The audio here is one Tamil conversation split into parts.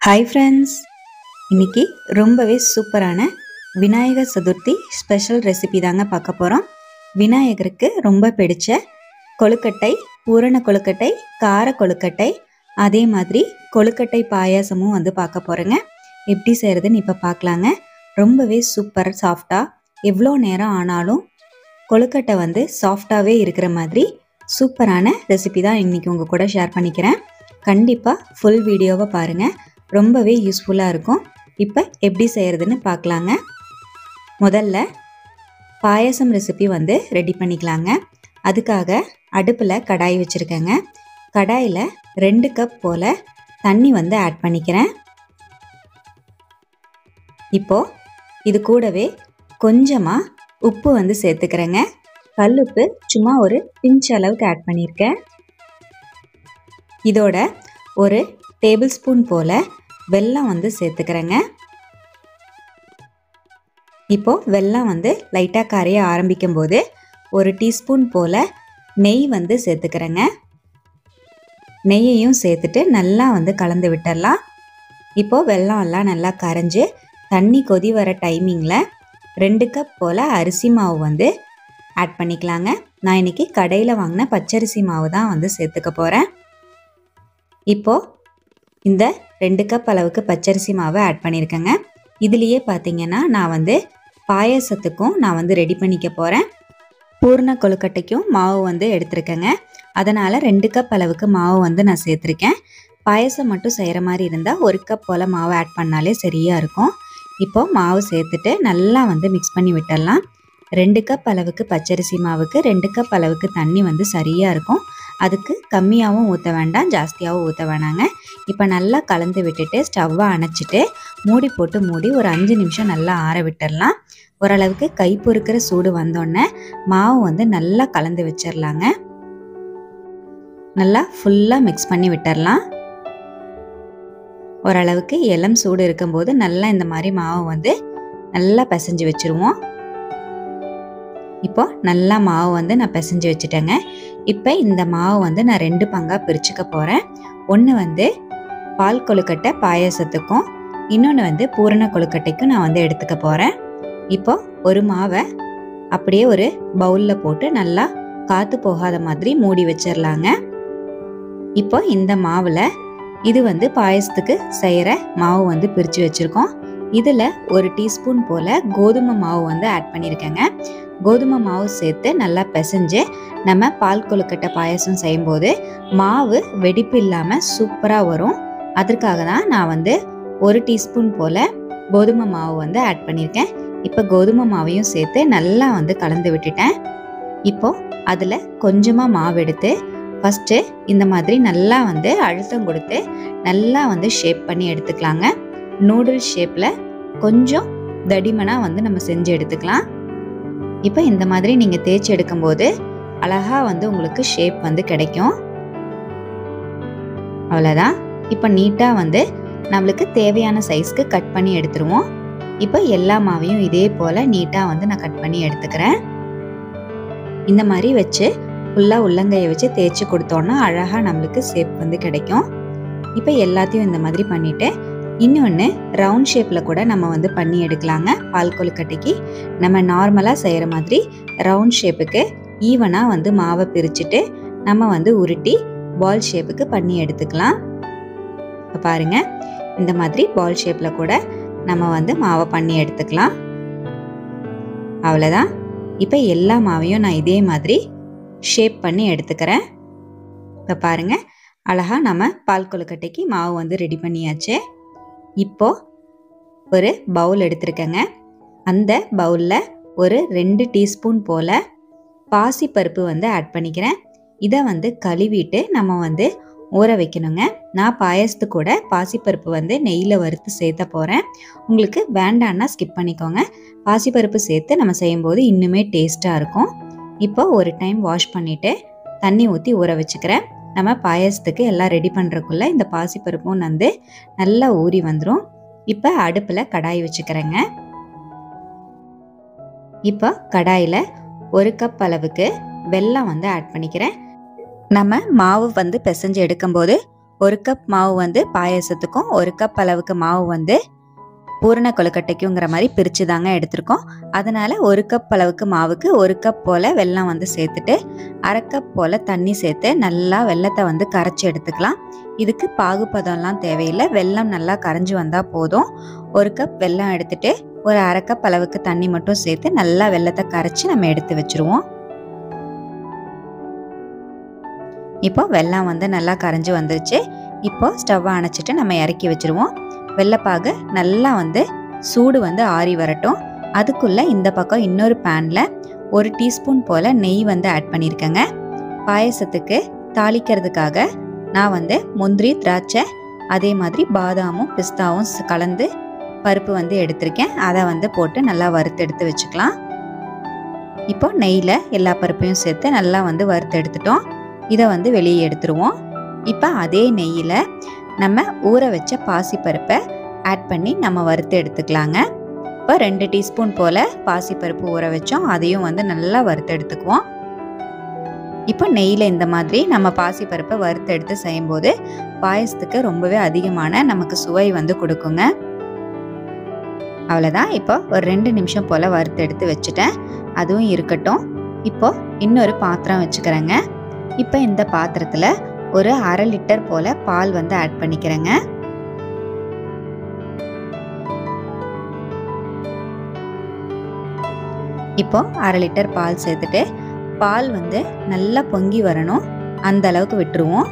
ஹாய் ஃப்ரெண்ட்ஸ் இன்னைக்கு ரொம்பவே சூப்பரான விநாயகர் சதுர்த்தி ஸ்பெஷல் ரெசிபி தாங்க பார்க்க போகிறோம் விநாயகருக்கு ரொம்ப பிடிச்ச கொழுக்கட்டை பூரண கொழுக்கட்டை கார கொழுக்கட்டை அதே மாதிரி கொழுக்கட்டை பாயாசமும் வந்து பார்க்க போகிறேங்க எப்படி செய்கிறதுன்னு இப்போ பார்க்கலாங்க ரொம்பவே சூப்பர் சாஃப்டாக எவ்வளோ நேரம் ஆனாலும் கொழுக்கட்டை வந்து சாஃப்டாகவே இருக்கிற மாதிரி சூப்பரான ரெசிபி தான் இன்றைக்கி உங்கள் கூட ஷேர் பண்ணிக்கிறேன் கண்டிப்பாக ஃபுல் வீடியோவை பாருங்கள் ரொம்பவே யூஸ்ஃபுல்லாக இருக்கும் இப்போ எப்படி செய்கிறதுன்னு பார்க்கலாங்க முதல்ல பாயசம் ரெசிபி வந்து ரெடி பண்ணிக்கலாங்க அதுக்காக அடுப்பில் கடாய் வச்சுருக்கேங்க கடாயில் ரெண்டு கப் போல் தண்ணி வந்து ஆட் பண்ணிக்கிறேன் இப்போது இது கூடவே கொஞ்சமாக உப்பு வந்து சேர்த்துக்கிறேங்க கல்லுப்பு சும்மா ஒரு பிஞ்ச் அளவுக்கு ஆட் பண்ணியிருக்கேன் இதோட ஒரு டேபிள் ஸ்பூன் போல் வெல்லம் வந்து சேர்த்துக்கிறேங்க இப்போது வெல்லம் வந்து லைட்டாக கரைய ஆரம்பிக்கும் போது ஒரு டீஸ்பூன் போல் நெய் வந்து சேர்த்துக்கிறேங்க நெய்யையும் சேர்த்துட்டு நல்லா வந்து கலந்து விட்டுடலாம் இப்போது வெல்லம் எல்லாம் நல்லா கரைஞ்சி தண்ணி கொதி வர டைமிங்கில் ரெண்டு கப் போல் அரிசி மாவு வந்து ஆட் பண்ணிக்கலாங்க நான் இன்றைக்கி கடையில் வாங்கின பச்சரிசி மாவு தான் வந்து சேர்த்துக்க போகிறேன் இப்போது இந்த ரெண்டு கப் அளவுக்கு பச்சரிசி மாவை ஆட் பண்ணியிருக்கேங்க இதுலேயே பார்த்தீங்கன்னா நான் வந்து பாயசத்துக்கும் நான் வந்து ரெடி பண்ணிக்க போகிறேன் பூர்ண கொழுக்கட்டைக்கும் மாவு வந்து எடுத்திருக்கேங்க அதனால் ரெண்டு கப் அளவுக்கு மாவு வந்து நான் சேர்த்துருக்கேன் பாயசம் மட்டும் செய்கிற மாதிரி இருந்தால் ஒரு கப் போல் மாவு ஆட் பண்ணாலே சரியாக இருக்கும் இப்போது மாவு சேர்த்துட்டு நல்லா வந்து மிக்ஸ் பண்ணி விட்டுடலாம் ரெண்டு கப் அளவுக்கு பச்சரிசி மாவுக்கு ரெண்டு கப் அளவுக்கு தண்ணி வந்து சரியாக இருக்கும் அதுக்கு கம்மியாகவும் ஊற்ற வேண்டாம் ஜாஸ்தியாகவும் ஊற்ற வேணாங்க இப்போ நல்லா கலந்து விட்டுட்டு ஸ்டவ்வை அணைச்சிட்டு மூடி போட்டு மூடி ஒரு அஞ்சு நிமிஷம் நல்லா ஆற விட்டுடலாம் ஓரளவுக்கு கை பொறுக்கிற சூடு வந்தோடனே மாவு வந்து நல்லா கலந்து வச்சிடலாங்க நல்லா ஃபுல்லாக மிக்ஸ் பண்ணி விட்டுடலாம் ஓரளவுக்கு இளம் சூடு இருக்கும்போது நல்லா இந்த மாதிரி மாவு வந்து நல்லா பிசைஞ்சு வச்சுருவோம் இப்போ நல்லா மாவு வந்து நான் பிசைஞ்சு வச்சுட்டேங்க இப்போ இந்த மாவு வந்து நான் ரெண்டு பங்காக பிரிச்சுக்க போகிறேன் ஒன்று வந்து பால் கொழுக்கட்டை பாயசத்துக்கும் இன்னொன்று வந்து பூரண கொழுக்கட்டைக்கும் நான் வந்து எடுத்துக்க போகிறேன் இப்போ ஒரு மாவை அப்படியே ஒரு பவுலில் போட்டு நல்லா காற்று போகாத மாதிரி மூடி வச்சிடலாங்க இப்போ இந்த மாவில் இது வந்து பாயசத்துக்கு செய்கிற மாவு வந்து பிரித்து வச்சுருக்கோம் இதில் ஒரு டீஸ்பூன் போல் கோதுமை மாவு வந்து ஆட் பண்ணியிருக்கேங்க கோதுமை மாவு சேர்த்து நல்லா பிசைஞ்சு நம்ம பால் கொழுக்கட்டை பாயசம் செய்யும்போது மாவு வெடிப்பு இல்லாமல் சூப்பராக வரும் அதற்காக தான் நான் வந்து ஒரு டீஸ்பூன் போல் கோதுமை மாவு வந்து ஆட் பண்ணியிருக்கேன் இப்போ கோதுமை மாவையும் சேர்த்து நல்லா வந்து கலந்து விட்டுட்டேன் இப்போ அதில் கொஞ்சமாக மாவு எடுத்து ஃபஸ்ட்டு இந்த மாதிரி நல்லா வந்து அழுத்தம் கொடுத்து நல்லா வந்து ஷேப் பண்ணி எடுத்துக்கலாங்க நூடுல்ஸ் ஷேப்பில் கொஞ்சம் தடிமனாக வந்து நம்ம செஞ்சு எடுத்துக்கலாம் இப்போ இந்த மாதிரி நீங்கள் தேய்ச்சி எடுக்கும்போது அழகாக வந்து உங்களுக்கு ஷேப் வந்து கிடைக்கும் அவ்வளோதான் இப்போ நீட்டாக வந்து நம்மளுக்கு தேவையான சைஸ்க்கு கட் பண்ணி எடுத்துருவோம் இப்போ எல்லா மாவையும் இதே போல் நீட்டாக வந்து நான் கட் பண்ணி எடுத்துக்கிறேன் இந்த மாதிரி வச்சு ஃபுல்லாக உள்ளங்கையை வச்சு தேய்ச்சி கொடுத்தோன்னா அழகாக நம்மளுக்கு ஷேப் வந்து கிடைக்கும் இப்போ எல்லாத்தையும் இந்த மாதிரி பண்ணிவிட்டு இன்னொன்று ரவுண்ட் ஷேப்பில் கூட நம்ம வந்து பண்ணி எடுக்கலாங்க பால் கொழுக்கட்டைக்கு நம்ம நார்மலாக செய்கிற மாதிரி ரவுண்ட் ஷேப்புக்கு ஈவனாக வந்து மாவை பிரிச்சுட்டு நம்ம வந்து உருட்டி பால் ஷேப்புக்கு பண்ணி எடுத்துக்கலாம் இப்போ பாருங்கள் இந்த மாதிரி பால் ஷேப்பில் கூட நம்ம வந்து மாவை பண்ணி எடுத்துக்கலாம் அவ்வளோதான் இப்போ எல்லா மாவையும் நான் இதே மாதிரி ஷேப் பண்ணி எடுத்துக்கிறேன் இப்போ பாருங்கள் அழகாக நம்ம பால் கொழுக்கட்டைக்கு மாவு வந்து ரெடி பண்ணியாச்சு இப்போ ஒரு பவுல் எடுத்திருக்கேங்க அந்த பவுலில் ஒரு ரெண்டு டீஸ்பூன் போல் பாசிப்பருப்பு வந்து ஆட் பண்ணிக்கிறேன் இதை வந்து கழுவிட்டு நம்ம வந்து ஊற வைக்கணுங்க நான் பாயசத்து கூட பாசிப்பருப்பு வந்து நெய்யில் வறுத்து சேர்த்த போகிறேன் உங்களுக்கு வேண்டான்னா ஸ்கிப் பண்ணிக்கோங்க பாசிப்பருப்பு சேர்த்து நம்ம செய்யும்போது இன்னுமே டேஸ்ட்டாக இருக்கும் இப்போ ஒரு டைம் வாஷ் பண்ணிவிட்டு தண்ணி ஊற்றி ஊற வச்சுக்கிறேன் நம்ம பாயசத்துக்கு எல்லாம் ரெடி பண்ணுறக்குள்ளே இந்த பாசிப்பருப்பும் வந்து நல்லா ஊறி வந்துடும் இப்போ அடுப்பில் கடாய் வச்சுக்கிறேங்க இப்போ கடாயில் ஒரு கப் அளவுக்கு வெல்லம் வந்து ஆட் பண்ணிக்கிறேன் நம்ம மாவு வந்து பிசைஞ்சு எடுக்கும்போது ஒரு கப் மாவு வந்து பாயாசத்துக்கும் ஒரு கப் அளவுக்கு மாவு வந்து பூரண கொழுக்கட்டைக்குங்கிற மாதிரி பிரித்து தாங்க எடுத்திருக்கோம் அதனால் ஒரு கப் அளவுக்கு மாவுக்கு ஒரு கப் போல் வெல்லம் வந்து சேர்த்துட்டு அரை கப் போல் தண்ணி சேர்த்து நல்லா வெல்லத்தை வந்து கரைச்சி எடுத்துக்கலாம் இதுக்கு பாகுபதம்லாம் தேவையில்லை வெல்லம் நல்லா கரைஞ்சி வந்தால் போதும் ஒரு கப் வெல்லம் எடுத்துட்டு ஒரு அரை கப் அளவுக்கு தண்ணி மட்டும் சேர்த்து நல்லா வெல்லத்தை கரைச்சி நம்ம எடுத்து வச்சுருவோம் இப்போ வெல்லம் வந்து நல்லா கரைஞ்சி வந்துருச்சு இப்போ ஸ்டவ்வை அணைச்சிட்டு நம்ம இறக்கி வச்சுருவோம் வெள்ளைப்பாகு நல்லா வந்து சூடு வந்து ஆறி வரட்டும் அதுக்குள்ளே இந்த பக்கம் இன்னொரு பேனில் ஒரு டீஸ்பூன் போல் நெய் வந்து ஆட் பண்ணியிருக்கேங்க பாயசத்துக்கு தாளிக்கிறதுக்காக நான் வந்து முந்திரி திராட்சை அதே மாதிரி பாதாமும் பிஸ்தாவும் கலந்து பருப்பு வந்து எடுத்திருக்கேன் அதை வந்து போட்டு நல்லா வறுத்து எடுத்து வச்சுக்கலாம் இப்போ நெய்யில் எல்லா பருப்பையும் சேர்த்து நல்லா வந்து வறுத்து எடுத்துட்டோம் இதை வந்து வெளியே எடுத்துருவோம் இப்போ அதே நெய்யில் நம்ம ஊற வச்ச பாசிப்பருப்பை ஆட் பண்ணி நம்ம வறுத்து எடுத்துக்கலாங்க இப்போ ரெண்டு டீஸ்பூன் போல் பாசிப்பருப்பு ஊற வச்சோம் அதையும் வந்து நல்லா வறுத்து எடுத்துக்குவோம் இப்போ நெய்யில் இந்த மாதிரி நம்ம பாசிப்பருப்பை வறுத்து எடுத்து செய்யும்போது பாயசத்துக்கு ரொம்பவே அதிகமான நமக்கு சுவை வந்து கொடுக்குங்க அவ்வளோதான் இப்போ ஒரு ரெண்டு நிமிஷம் போல் வறுத்து எடுத்து வச்சுட்டேன் அதுவும் இருக்கட்டும் இப்போ இன்னொரு பாத்திரம் வச்சுக்கிறேங்க இப்போ இந்த பாத்திரத்தில் ஒரு அரை லிட்டர் போல் பால் வந்து ஆட் பண்ணிக்கிறேங்க இப்போ அரை லிட்டர் பால் சேர்த்துட்டு பால் வந்து நல்லா பொங்கி வரணும் அந்த அளவுக்கு விட்டுருவோம்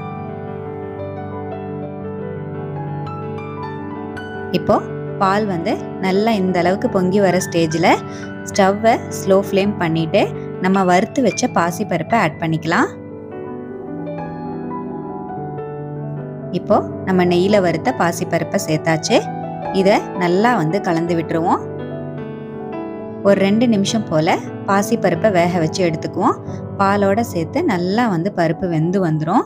இப்போ பால் வந்து நல்லா இந்த அளவுக்கு பொங்கி வர ஸ்டேஜில் ஸ்டவ்வை ஸ்லோ ஃப்ளேம் பண்ணிவிட்டு நம்ம வறுத்து வச்ச பாசிப்பருப்பை ஆட் பண்ணிக்கலாம் இப்போ நம்ம நெய்யில் வறுத்த பாசிப்பருப்பை சேர்த்தாச்சு இதை நல்லா வந்து கலந்து விட்டுருவோம் ஒரு ரெண்டு நிமிஷம் போல் பாசிப்பருப்பை வேக வச்சு எடுத்துக்குவோம் பாலோட சேர்த்து நல்லா வந்து பருப்பு வெந்து வந்துடும்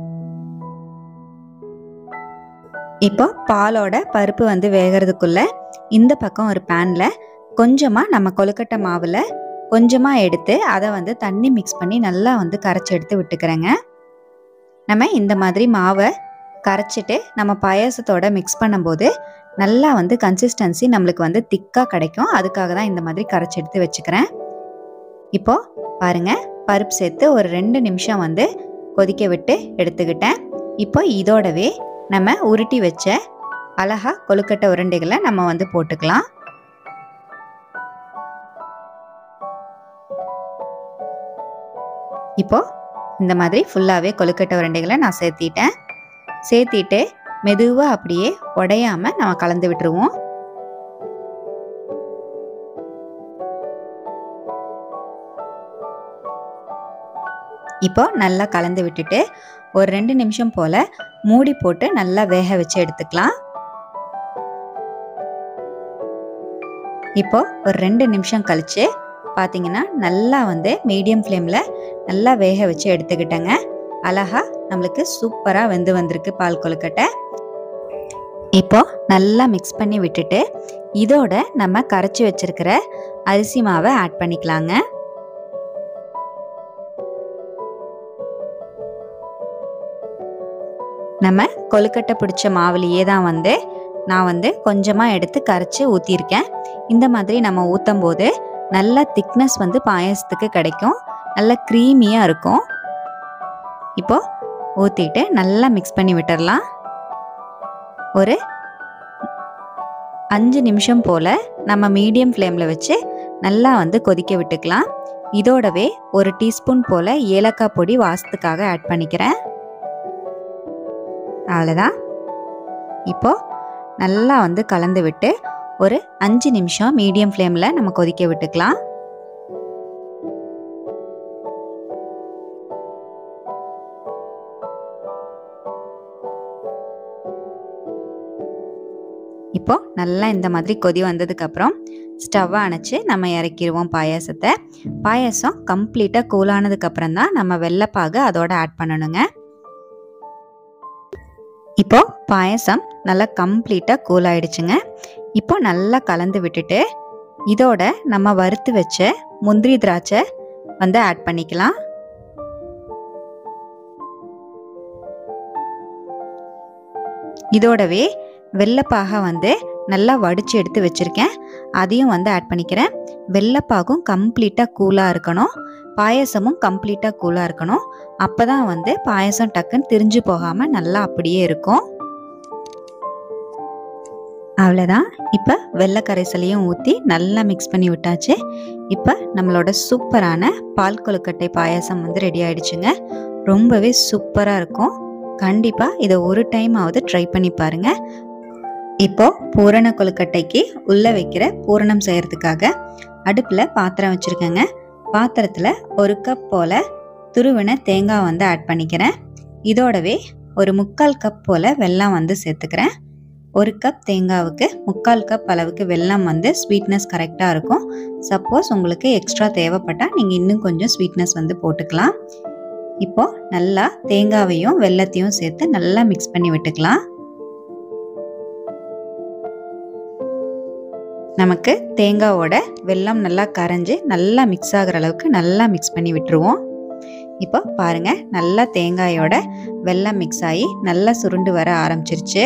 இப்போ பாலோட பருப்பு வந்து வேகிறதுக்குள்ள இந்த பக்கம் ஒரு பேனில் கொஞ்சமாக நம்ம கொழுக்கட்டை மாவில் கொஞ்சமாக எடுத்து அதை வந்து தண்ணி மிக்ஸ் பண்ணி நல்லா வந்து கரைச்சி எடுத்து விட்டுக்கிறேங்க நம்ம இந்த மாதிரி மாவை கரைச்சிட்டு நம்ம பாயாசத்தோட மிக்ஸ் பண்ணும்போது நல்லா வந்து கன்சிஸ்டன்சி நம்மளுக்கு வந்து திக்காக கிடைக்கும் அதுக்காக தான் இந்த மாதிரி கரைச்சி எடுத்து வச்சுக்கிறேன் இப்போ பாருங்க பருப்பு சேர்த்து ஒரு ரெண்டு நிமிஷம் வந்து கொதிக்க விட்டு எடுத்துக்கிட்டேன் இப்போ இதோடவே நம்ம உருட்டி வச்ச அழகா கொழுக்கட்டை உருண்டைகளை நம்ம வந்து போட்டுக்கலாம் இப்போ இந்த மாதிரி ஃபுல்லாகவே கொழுக்கட்டை உருண்டைகளை நான் சேர்த்திட்டேன் சேர்த்திட்டு மெதுவாக அப்படியே உடையாம நம்ம கலந்து விட்டுருவோம் இப்போ நல்லா கலந்து விட்டுட்டு ஒரு ரெண்டு நிமிஷம் போல் மூடி போட்டு நல்லா வேக வச்சு எடுத்துக்கலாம் இப்போ ஒரு ரெண்டு நிமிஷம் கழிச்சு பார்த்தீங்கன்னா நல்லா வந்து மீடியம் ஃப்ளேமில் நல்லா வேக வச்சு எடுத்துக்கிட்டேங்க அழகா நம்மளுக்கு சூப்பராக வெந்து வந்திருக்கு பால் கொழுக்கட்டை இப்போ நல்லா மிக்ஸ் பண்ணி விட்டுட்டு இதோட நம்ம கரைச்சி வச்சிருக்கிற அரிசி மாவை ஆட் பண்ணிக்கலாங்க நம்ம கொழுக்கட்டை பிடிச்ச மாவுலேயே தான் வந்து நான் வந்து கொஞ்சமாக எடுத்து கரைச்சி ஊற்றிருக்கேன் இந்த மாதிரி நம்ம ஊற்றும் போது நல்ல திக்னஸ் வந்து பாயசத்துக்கு கிடைக்கும் நல்ல க்ரீமியாக இருக்கும் இப்போ ஊற்றிட்டு நல்லா மிக்ஸ் பண்ணி விட்டுறலாம் ஒரு அஞ்சு நிமிஷம் போல் நம்ம மீடியம் ஃப்ளேமில் வச்சு நல்லா வந்து கொதிக்க விட்டுக்கலாம் இதோடவே ஒரு டீஸ்பூன் போல் ஏலக்காய் பொடி வாசத்துக்காக ஆட் பண்ணிக்கிறேன் அவ்வளோதான் இப்போ நல்லா வந்து கலந்து விட்டு ஒரு அஞ்சு நிமிஷம் மீடியம் ஃப்ளேமில் நம்ம கொதிக்க விட்டுக்கலாம் இப்போ நல்லா இந்த மாதிரி கொதி வந்ததுக்கப்புறம் ஸ்டவ்வை அணைச்சி நம்ம இறக்கிடுவோம் பாயாசத்தை பாயாசம் கம்ப்ளீட்டாக கூலானதுக்கப்புறம் தான் நம்ம வெள்ளைப்பாகு அதோட ஆட் பண்ணணுங்க இப்போ பாயசம் நல்லா கம்ப்ளீட்டாக கூல் ஆயிடுச்சுங்க இப்போ நல்லா கலந்து விட்டுட்டு இதோட நம்ம வறுத்து வச்ச முந்திரி திராட்சை வந்து ஆட் பண்ணிக்கலாம் இதோடவே வெள்ளைப்பாகை வந்து நல்லா வடித்து எடுத்து வச்சுருக்கேன் அதையும் வந்து ஆட் பண்ணிக்கிறேன் வெள்ளைப்பாகும் கம்ப்ளீட்டாக கூலாக இருக்கணும் பாயசமும் கம்ப்ளீட்டாக கூலாக இருக்கணும் அப்போ தான் வந்து பாயசம் டக்குன்னு திரிஞ்சு போகாமல் நல்லா அப்படியே இருக்கும் அவ்வளோதான் இப்போ வெள்ளை கரைசலையும் ஊற்றி நல்லா மிக்ஸ் பண்ணி விட்டாச்சு இப்போ நம்மளோட சூப்பரான பால் கொழுக்கட்டை பாயாசம் வந்து ரெடி ஆயிடுச்சுங்க ரொம்பவே சூப்பராக இருக்கும் கண்டிப்பாக இதை ஒரு டைம் ஆவது ட்ரை பண்ணி பாருங்க இப்போ பூரண கொழுக்கட்டைக்கு உள்ளே வைக்கிற பூரணம் செய்யறதுக்காக அடுப்பில் பாத்திரம் வச்சுருக்கேங்க பாத்திரத்தில் ஒரு கப் போல் துருவின தேங்காய் வந்து ஆட் பண்ணிக்கிறேன் இதோடவே ஒரு முக்கால் கப் போல் வெல்லம் வந்து சேர்த்துக்கிறேன் ஒரு கப் தேங்காவுக்கு முக்கால் கப் அளவுக்கு வெல்லம் வந்து ஸ்வீட்னஸ் கரெக்டாக இருக்கும் சப்போஸ் உங்களுக்கு எக்ஸ்ட்ரா தேவைப்பட்டால் நீங்கள் இன்னும் கொஞ்சம் ஸ்வீட்னஸ் வந்து போட்டுக்கலாம் இப்போ நல்லா தேங்காவையும் வெல்லத்தையும் சேர்த்து நல்லா மிக்ஸ் பண்ணி விட்டுக்கலாம் நமக்கு தேங்காவோட வெல்லம் நல்லா கரைஞ்சி நல்லா மிக்ஸ் ஆகிற அளவுக்கு நல்லா மிக்ஸ் பண்ணி விட்டுருவோம் இப்போ பாருங்க நல்லா தேங்காயோட வெல்லம் மிக்ஸ் ஆகி நல்லா சுருண்டு வர ஆரம்பிச்சிருச்சு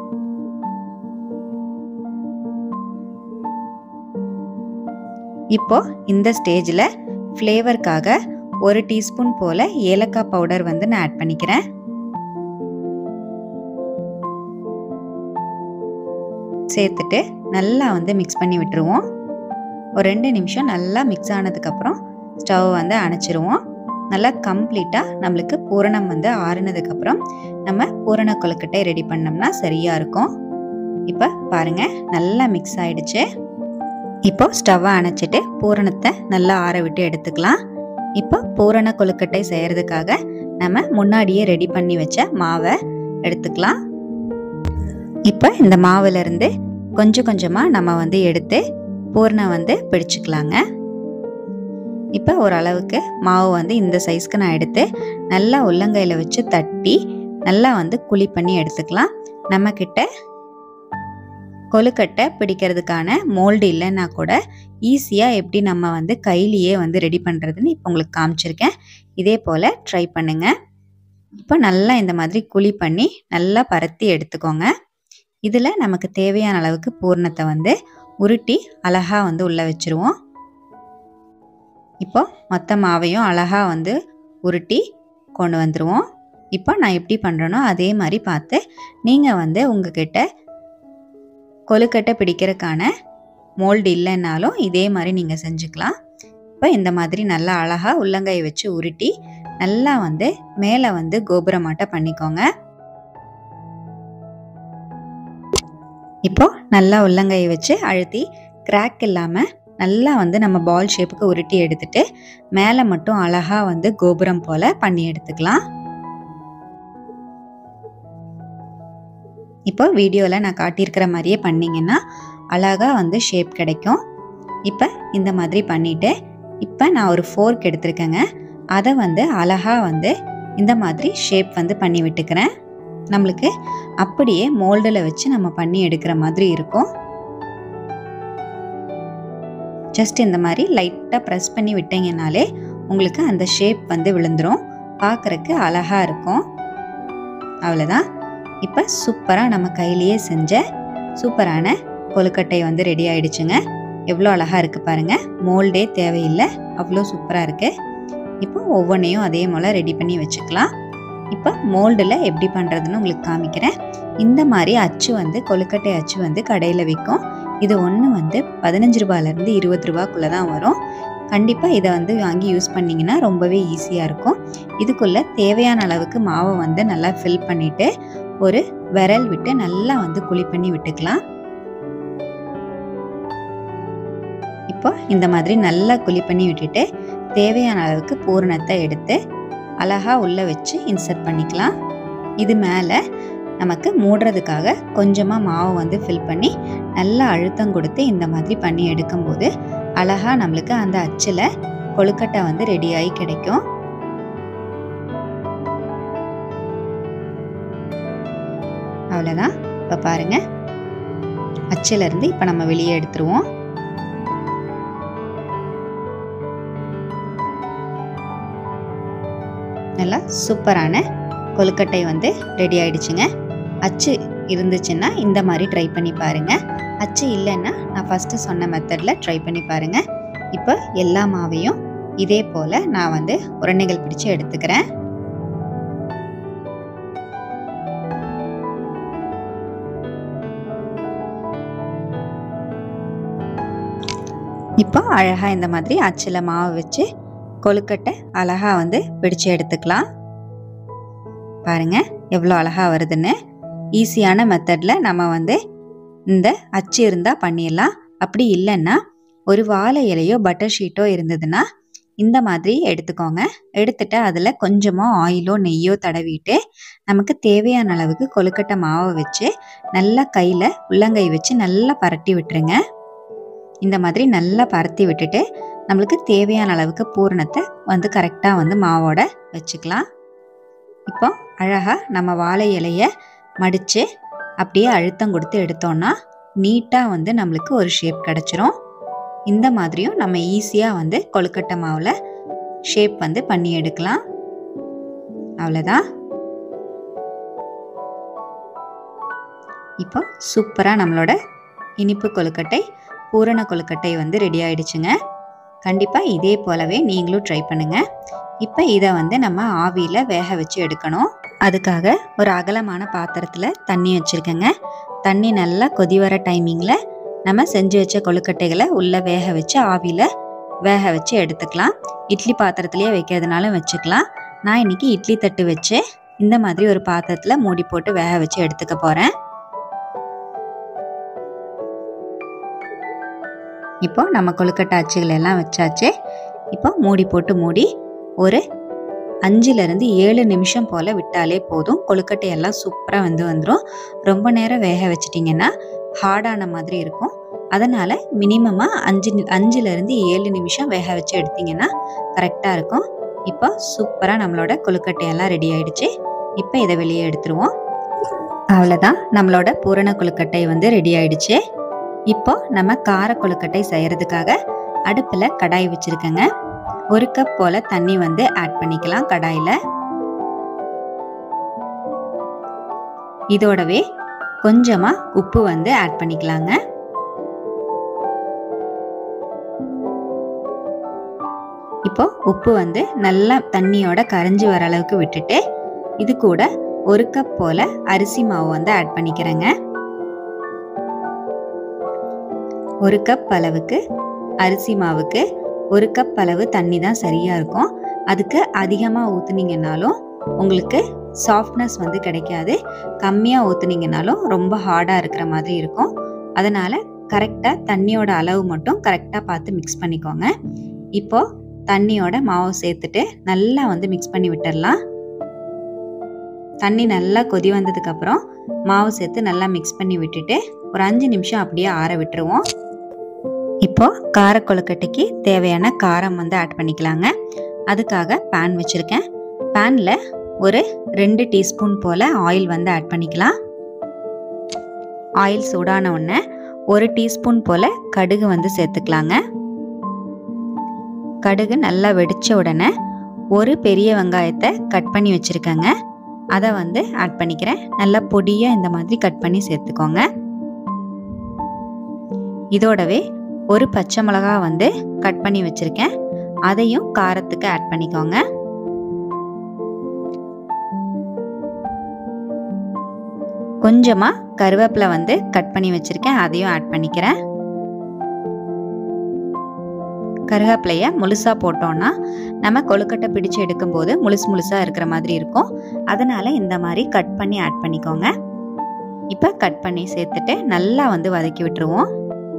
இப்போ இந்த ஸ்டேஜில் ஃப்ளேவருக்காக ஒரு டீஸ்பூன் போல் ஏலக்காய் பவுடர் வந்து நான் ஆட் பண்ணிக்கிறேன் சேர்த்துட்டு நல்லா வந்து மிக்ஸ் பண்ணி விட்டுருவோம் ஒரு ரெண்டு நிமிஷம் நல்லா மிக்ஸ் ஆனதுக்கப்புறம் ஸ்டவ் வந்து அணைச்சிருவோம் நல்லா கம்ப்ளீட்டாக நம்மளுக்கு பூரணம் வந்து ஆறுனதுக்கப்புறம் நம்ம பூரண கொழுக்கட்டை ரெடி பண்ணோம்னா சரியாக இருக்கும் இப்போ பாருங்கள் நல்லா மிக்ஸ் ஆயிடுச்சு இப்போ ஸ்டவ்வை அணைச்சிட்டு பூரணத்தை நல்லா ஆற விட்டு எடுத்துக்கலாம் இப்போ பூரண கொழுக்கட்டை செய்கிறதுக்காக நம்ம முன்னாடியே ரெடி பண்ணி வச்ச மாவை எடுத்துக்கலாம் இப்போ இந்த மாவுலேருந்து கொஞ்சம் கொஞ்சமாக நம்ம வந்து எடுத்து பூரணம் வந்து பிடிச்சிக்கலாங்க இப்போ ஓரளவுக்கு மாவு வந்து இந்த சைஸ்க்கு நான் எடுத்து நல்லா உள்ளங்கையில் வச்சு தட்டி நல்லா வந்து குழி பண்ணி எடுத்துக்கலாம் நம்மக்கிட்ட கொழுக்கட்டை பிடிக்கிறதுக்கான மோல்டு இல்லைன்னா கூட ஈஸியாக எப்படி நம்ம வந்து கையிலேயே வந்து ரெடி பண்ணுறதுன்னு இப்போ உங்களுக்கு காமிச்சிருக்கேன் இதே போல் ட்ரை பண்ணுங்கள் இப்போ நல்லா இந்த மாதிரி குழி பண்ணி நல்லா பரத்தி எடுத்துக்கோங்க இதில் நமக்கு தேவையான அளவுக்கு பூர்ணத்தை வந்து உருட்டி அழகாக வந்து உள்ளே வச்சுருவோம் இப்போ மொத்த மாவையும் அழகாக வந்து உருட்டி கொண்டு வந்துடுவோம் இப்போ நான் எப்படி பண்ணுறேனோ அதே மாதிரி பார்த்து நீங்கள் வந்து உங்ககிட்ட கொழுக்கட்டை பிடிக்கிறதுக்கான மோல்டு இல்லைன்னாலும் இதே மாதிரி நீங்கள் செஞ்சுக்கலாம் இப்போ இந்த மாதிரி நல்லா அழகாக உள்ளங்கையை வச்சு உருட்டி நல்லா வந்து மேலே வந்து கோபுரமாட்ட பண்ணிக்கோங்க இப்போ நல்லா உள்ளங்கையை வச்சு அழுத்தி கிராக் இல்லாமல் நல்லா வந்து நம்ம பால் ஷேப்புக்கு உருட்டி எடுத்துட்டு மேலே மட்டும் அழகாக வந்து கோபுரம் போல் பண்ணி எடுத்துக்கலாம் இப்போ வீடியோவில் நான் காட்டியிருக்கிற மாதிரியே பண்ணிங்கன்னா அழகாக வந்து ஷேப் கிடைக்கும் இப்போ இந்த மாதிரி பண்ணிவிட்டு இப்போ நான் ஒரு ஃபோர்க் எடுத்திருக்கேங்க அதை வந்து அழகாக வந்து இந்த மாதிரி ஷேப் வந்து பண்ணி விட்டுக்கிறேன் நம்மளுக்கு அப்படியே மோல்டில் வச்சு நம்ம பண்ணி எடுக்கிற மாதிரி இருக்கும் ஜஸ்ட் இந்த மாதிரி லைட்டாக ப்ரெஸ் பண்ணி விட்டீங்கனாலே உங்களுக்கு அந்த ஷேப் வந்து விழுந்துடும் பார்க்குறக்கு அழகாக இருக்கும் அவ்வளோதான் இப்போ சூப்பராக நம்ம கையிலேயே செஞ்ச சூப்பரான கொழுக்கட்டை வந்து ரெடி ஆயிடுச்சுங்க எவ்வளோ அழகாக இருக்குது பாருங்கள் மோல்டே தேவையில்லை அவ்வளோ சூப்பராக இருக்குது இப்போ ஒவ்வொன்றையும் அதே போல் ரெடி பண்ணி வச்சுக்கலாம் இப்போ மோல்டில் எப்படி பண்ணுறதுன்னு உங்களுக்கு காமிக்கிறேன் இந்த மாதிரி அச்சு வந்து கொழுக்கட்டை அச்சு வந்து கடையில் விற்கும் இது ஒன்று வந்து பதினஞ்சு ரூபாயிலேருந்து இருபது ரூபாக்குள்ளே தான் வரும் கண்டிப்பாக இதை வந்து வாங்கி யூஸ் பண்ணிங்கன்னா ரொம்பவே ஈஸியாக இருக்கும் இதுக்குள்ளே தேவையான அளவுக்கு மாவை வந்து நல்லா ஃபில் பண்ணிவிட்டு ஒரு விரல் விட்டு நல்லா வந்து குழி பண்ணி விட்டுக்கலாம் இப்போ இந்த மாதிரி நல்லா குழி பண்ணி விட்டுட்டு தேவையான அளவுக்கு பூரணத்தை எடுத்து அழகாக உள்ளே வச்சு இன்சர்ட் பண்ணிக்கலாம் இது மேலே நமக்கு மூடுறதுக்காக கொஞ்சமாக மாவை வந்து ஃபில் பண்ணி நல்லா அழுத்தம் கொடுத்து இந்த மாதிரி பண்ணி எடுக்கும்போது அழகாக நம்மளுக்கு அந்த அச்சில் கொழுக்கட்டை வந்து ரெடியாகி கிடைக்கும் அவ்வளோதான் இப்போ பாருங்கள் அச்சிலேருந்து இப்போ நம்ம வெளியே எடுத்துருவோம் நல்லா சூப்பரான கொழுக்கட்டை வந்து ரெடி ஆயிடுச்சுங்க அச்சு இருந்துச்சுன்னா இந்த மாதிரி ட்ரை பண்ணி பாருங்கள் அச்சு இல்லைன்னா நான் ஃபஸ்ட்டு சொன்ன மெத்தடில் ட்ரை பண்ணி பாருங்கள் இப்போ எல்லா மாவையும் இதே போல் நான் வந்து உருண்டைகள் பிடிச்சு எடுத்துக்கிறேன் இப்போ அழகாக இந்த மாதிரி அச்சில் மாவு வச்சு கொழுக்கட்டை அழகாக வந்து பிடிச்சு எடுத்துக்கலாம் பாருங்க எவ்வளோ அழகாக வருதுன்னு ஈஸியான மெத்தடில் நம்ம வந்து இந்த அச்சு இருந்தால் பண்ணிடலாம் அப்படி இல்லைன்னா ஒரு வாழை இலையோ பட்டர் ஷீட்டோ இருந்ததுன்னா இந்த மாதிரி எடுத்துக்கோங்க எடுத்துட்டு அதில் கொஞ்சமாக ஆயிலோ நெய்யோ தடவிட்டு நமக்கு தேவையான அளவுக்கு கொழுக்கட்டை மாவை வச்சு நல்லா கையில் உள்ளங்கை வச்சு நல்லா பரட்டி விட்டுருங்க இந்த மாதிரி நல்லா பரத்தி விட்டுட்டு நம்மளுக்கு தேவையான அளவுக்கு பூரணத்தை வந்து கரெக்டாக வந்து மாவோட வச்சுக்கலாம் இப்போ அழகாக நம்ம வாழை இலையை மடித்து அப்படியே அழுத்தம் கொடுத்து எடுத்தோம்னா நீட்டாக வந்து நம்மளுக்கு ஒரு ஷேப் கிடச்சிரும் இந்த மாதிரியும் நம்ம ஈஸியாக வந்து கொழுக்கட்டை மாவில் ஷேப் வந்து பண்ணி எடுக்கலாம் அவ்வளோதான் இப்போ சூப்பராக நம்மளோட இனிப்பு கொழுக்கட்டை பூரண கொழுக்கட்டை வந்து ரெடி ஆயிடுச்சுங்க கண்டிப்பாக இதே போலவே நீங்களும் ட்ரை பண்ணுங்கள் இப்போ இதை வந்து நம்ம ஆவியில் வேக வச்சு எடுக்கணும் அதுக்காக ஒரு அகலமான பாத்திரத்தில் தண்ணி வச்சுருக்கேங்க தண்ணி நல்லா கொதி வர டைமிங்கில் நம்ம செஞ்சு வச்ச கொழுக்கட்டைகளை உள்ளே வேக வச்சு ஆவியில் வேக வச்சு எடுத்துக்கலாம் இட்லி பாத்திரத்துலேயே வைக்கிறதுனாலும் வச்சுக்கலாம் நான் இன்னைக்கு இட்லி தட்டு வச்சு இந்த மாதிரி ஒரு பாத்திரத்தில் மூடி போட்டு வேக வச்சு எடுத்துக்க போகிறேன் இப்போ நம்ம கொழுக்கட்டை அச்சுகள் எல்லாம் வச்சாச்சு இப்போ மூடி போட்டு மூடி ஒரு அஞ்சுலேருந்து ஏழு நிமிஷம் போல் விட்டாலே போதும் கொழுக்கட்டை எல்லாம் சூப்பராக வந்து வந்துடும் ரொம்ப நேரம் வேக வச்சிட்டிங்கன்னா ஹார்டான மாதிரி இருக்கும் அதனால் மினிமமாக அஞ்சு அஞ்சுலேருந்து ஏழு நிமிஷம் வேக வச்சு எடுத்திங்கன்னா கரெக்டாக இருக்கும் இப்போ சூப்பராக நம்மளோட கொழுக்கட்டையெல்லாம் ரெடி ஆயிடுச்சு இப்போ இதை வெளியே எடுத்துருவோம் அவ்வளோதான் நம்மளோட பூரண கொழுக்கட்டை வந்து ரெடி ஆயிடுச்சு இப்போ நம்ம கார கொழுக்கட்டை செய்யறதுக்காக அடுப்பில் கடாய் வச்சுருக்கேங்க ஒரு கப் போல் தண்ணி வந்து ஆட் பண்ணிக்கலாம் கடாயில் இதோடவே கொஞ்சமாக உப்பு வந்து ஆட் பண்ணிக்கலாங்க இப்போ உப்பு வந்து நல்லா தண்ணியோட கரைஞ்சி வர அளவுக்கு விட்டுட்டு இது கூட ஒரு கப் போல் அரிசி மாவு வந்து ஆட் பண்ணிக்கிறேங்க ஒரு கப் அளவுக்கு அரிசி மாவுக்கு ஒரு கப் அளவு தண்ணி தான் சரியாக இருக்கும் அதுக்கு அதிகமாக ஊற்றுனீங்கன்னாலும் உங்களுக்கு சாஃப்ட்னஸ் வந்து கிடைக்காது கம்மியாக ஊற்றுனீங்கனாலும் ரொம்ப ஹார்டாக இருக்கிற மாதிரி இருக்கும் அதனால் கரெக்டாக தண்ணியோட அளவு மட்டும் கரெக்டாக பார்த்து மிக்ஸ் பண்ணிக்கோங்க இப்போ தண்ணியோட மாவு சேர்த்துட்டு நல்லா வந்து மிக்ஸ் பண்ணி விட்டுடலாம் தண்ணி நல்லா கொதி வந்ததுக்கப்புறம் மாவு சேர்த்து நல்லா மிக்ஸ் பண்ணி விட்டுட்டு ஒரு அஞ்சு நிமிஷம் அப்படியே ஆற விட்டுருவோம் இப்போ கார கொழுக்கட்டைக்கு தேவையான காரம் வந்து ஆட் பண்ணிக்கலாங்க அதுக்காக பேன் வச்சுருக்கேன் பேனில் ஒரு ரெண்டு டீஸ்பூன் போல் ஆயில் வந்து ஆட் பண்ணிக்கலாம் ஆயில் சூடான உடனே ஒரு டீஸ்பூன் போல் கடுகு வந்து சேர்த்துக்கலாங்க கடுகு நல்லா வெடித்த உடனே ஒரு பெரிய வெங்காயத்தை கட் பண்ணி வச்சுருக்கேங்க அதை வந்து ஆட் பண்ணிக்கிறேன் நல்லா பொடியாக இந்த மாதிரி கட் பண்ணி சேர்த்துக்கோங்க இதோடவே ஒரு பச்சை மிளகா வந்து கட் பண்ணி வச்சுருக்கேன் அதையும் காரத்துக்கு ஆட் பண்ணிக்கோங்க கொஞ்சமாக கருவேப்பிலை வந்து கட் பண்ணி வச்சுருக்கேன் அதையும் ஆட் பண்ணிக்கிறேன் கருவேப்பிலையை முழுசாக போட்டோன்னா நம்ம கொழுக்கட்டை பிடிச்சு எடுக்கும்போது முழுசு முழுசாக இருக்கிற மாதிரி இருக்கும் அதனால் இந்த மாதிரி கட் பண்ணி ஆட் பண்ணிக்கோங்க இப்போ கட் பண்ணி சேர்த்துட்டு நல்லா வந்து வதக்கி விட்டுருவோம்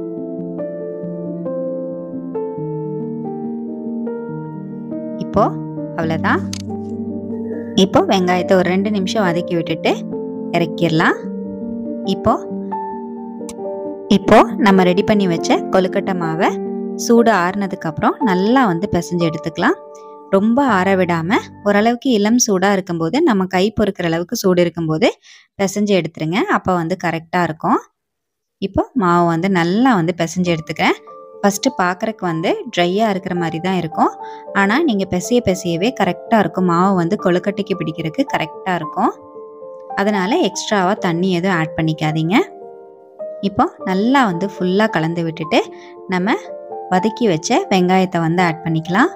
இப்போ அவ்வளோதான் இப்போ வெங்காயத்தை ஒரு ரெண்டு நிமிஷம் வதக்கி விட்டுட்டு இறக்கிடலாம் இப்போ இப்போ நம்ம ரெடி பண்ணி வச்ச கொழுக்கட்டை மாவை சூடு ஆறுனதுக்கப்புறம் நல்லா வந்து பிசைஞ்சு எடுத்துக்கலாம் ரொம்ப ஆற விடாமல் ஓரளவுக்கு இளம் சூடாக இருக்கும்போது நம்ம கை பொறுக்கிற அளவுக்கு சூடு இருக்கும்போது பிசைஞ்சு எடுத்துருங்க அப்போ வந்து கரெக்டாக இருக்கும் இப்போ மாவு வந்து நல்லா வந்து பிசைஞ்சு எடுத்துக்கிறேன் ஃபஸ்ட்டு பார்க்குறக்கு வந்து ட்ரையாக இருக்கிற மாதிரி தான் இருக்கும் ஆனால் நீங்கள் பிசைய பிசையவே கரெக்டாக இருக்கும் மாவு வந்து கொழுக்கட்டைக்கு பிடிக்கிறதுக்கு கரெக்டாக இருக்கும் அதனால் எக்ஸ்ட்ராவாக தண்ணி எதுவும் ஆட் பண்ணிக்காதீங்க இப்போ நல்லா வந்து ஃபுல்லாக கலந்து விட்டுட்டு நம்ம வதக்கி வச்ச வெங்காயத்தை வந்து ஆட் பண்ணிக்கலாம்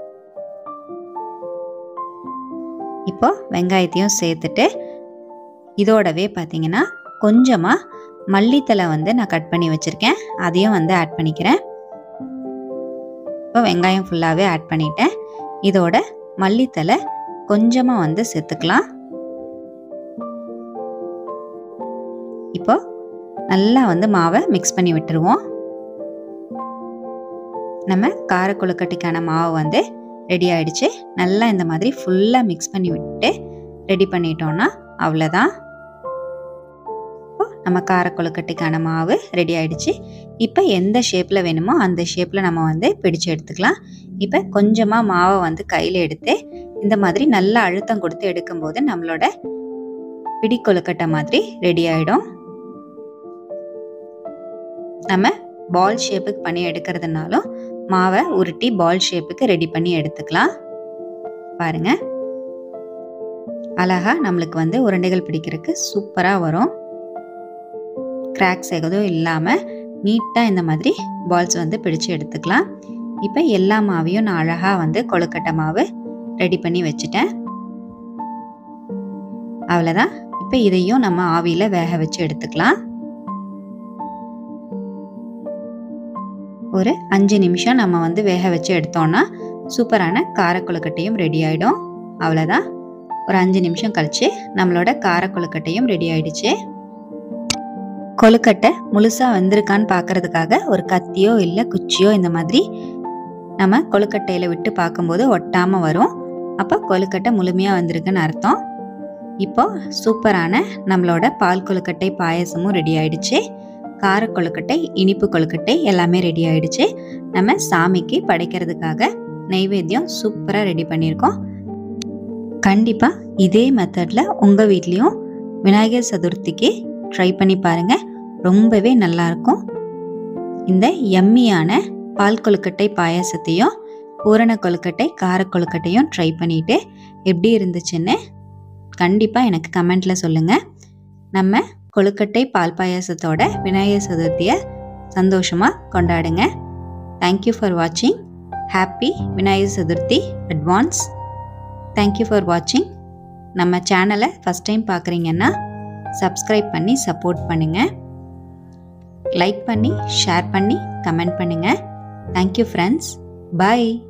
இப்போ வெங்காயத்தையும் சேர்த்துட்டு இதோடவே பார்த்தீங்கன்னா கொஞ்சமாக மல்லித்தலை வந்து நான் கட் பண்ணி வச்சுருக்கேன் அதையும் வந்து ஆட் பண்ணிக்கிறேன் இப்போ வெங்காயம் ஃபுல்லாகவே ஆட் பண்ணிட்டேன் இதோட மல்லித்தலை கொஞ்சமாக வந்து சேர்த்துக்கலாம் இப்போ நல்லா வந்து மாவை மிக்ஸ் பண்ணி விட்டுருவோம் நம்ம கார கொழுக்கட்டைக்கான மாவு வந்து ரெடி ஆயிடுச்சு நல்லா இந்த மாதிரி ஃபுல்லாக மிக்ஸ் பண்ணி விட்டு ரெடி பண்ணிட்டோம்னா அவ்வளோதான் நம்ம கார கொழுக்கட்டைக்கான மாவு ரெடி ஆயிடுச்சு இப்போ எந்த ஷேப்பில் வேணுமோ அந்த ஷேப்பில் நம்ம வந்து பிடிச்சு எடுத்துக்கலாம் இப்போ கொஞ்சமாக மாவை வந்து கையில் எடுத்து இந்த மாதிரி நல்லா அழுத்தம் கொடுத்து எடுக்கும்போது நம்மளோட பிடி கொழுக்கட்டை மாதிரி ரெடி ஆகிடும் நம்ம பால் ஷேப்புக்கு பண்ணி எடுக்கிறதுனாலும் மாவை உருட்டி பால் ஷேப்புக்கு ரெடி பண்ணி எடுத்துக்கலாம் பாருங்க அழகா நம்மளுக்கு வந்து உருண்டைகள் பிடிக்கிறதுக்கு சூப்பராக வரும் கிராக்ஸ் எதுவும் இல்லாமல் நீட்டாக இந்த மாதிரி பால்ஸ் வந்து பிடிச்சு எடுத்துக்கலாம் இப்போ எல்லா மாவையும் நான் அழகாக வந்து கொழுக்கட்டை மாவு ரெடி பண்ணி வச்சுட்டேன் அவ்வளோதான் இப்போ இதையும் நம்ம ஆவியில் வேக வச்சு எடுத்துக்கலாம் ஒரு அஞ்சு நிமிஷம் நம்ம வந்து வேக வச்சு எடுத்தோம்னா சூப்பரான கார கொழுக்கட்டையும் ரெடி ஆகிடும் அவ்வளோதான் ஒரு அஞ்சு நிமிஷம் கழிச்சு நம்மளோட கார கொழுக்கட்டையும் ரெடி ஆயிடுச்சு கொழுக்கட்டை முழுசாக வந்திருக்கான்னு பார்க்கறதுக்காக ஒரு கத்தியோ இல்லை குச்சியோ இந்த மாதிரி நம்ம கொழுக்கட்டையில் விட்டு பார்க்கும்போது ஒட்டாமல் வரும் அப்போ கொழுக்கட்டை முழுமையாக வந்திருக்குன்னு அர்த்தம் இப்போ சூப்பரான நம்மளோட பால் கொழுக்கட்டை பாயசமும் ரெடி ஆயிடுச்சு கார கொழுக்கட்டை இனிப்பு கொழுக்கட்டை எல்லாமே ரெடி ஆயிடுச்சு நம்ம சாமிக்கு படைக்கிறதுக்காக நெய்வேத்தியம் சூப்பராக ரெடி பண்ணியிருக்கோம் கண்டிப்பாக இதே மெத்தடில் உங்கள் வீட்லேயும் விநாயகர் சதுர்த்திக்கு ட்ரை பண்ணி பாருங்கள் ரொம்பவே நல்லாயிருக்கும் இந்த எம்மியான பால் கொழுக்கட்டை பாயாசத்தையும் பூரண கொழுக்கட்டை கார கொழுக்கட்டையும் ட்ரை பண்ணிவிட்டு எப்படி இருந்துச்சுன்னு கண்டிப்பாக எனக்கு கமெண்ட்டில் சொல்லுங்கள் நம்ம கொழுக்கட்டை பால் பாயாசத்தோட விநாயகர் சதுர்த்தியை சந்தோஷமாக கொண்டாடுங்க தேங்க்யூ ஃபார் வாட்சிங் happy Vinayagar Chaturthi advance thank you for வாட்சிங் நம்ம சேனலை ஃபஸ்ட் டைம் பார்க்குறீங்கன்னா சப்ஸ்கிரைப் பண்ணி சப்போர்ட் பண்ணுங்கள் லைக் பண்ணி ஷேர் பண்ணி கமெண்ட் பண்ணுங்கள் தேங்க்யூ ஃப்ரெண்ட்ஸ் பாய்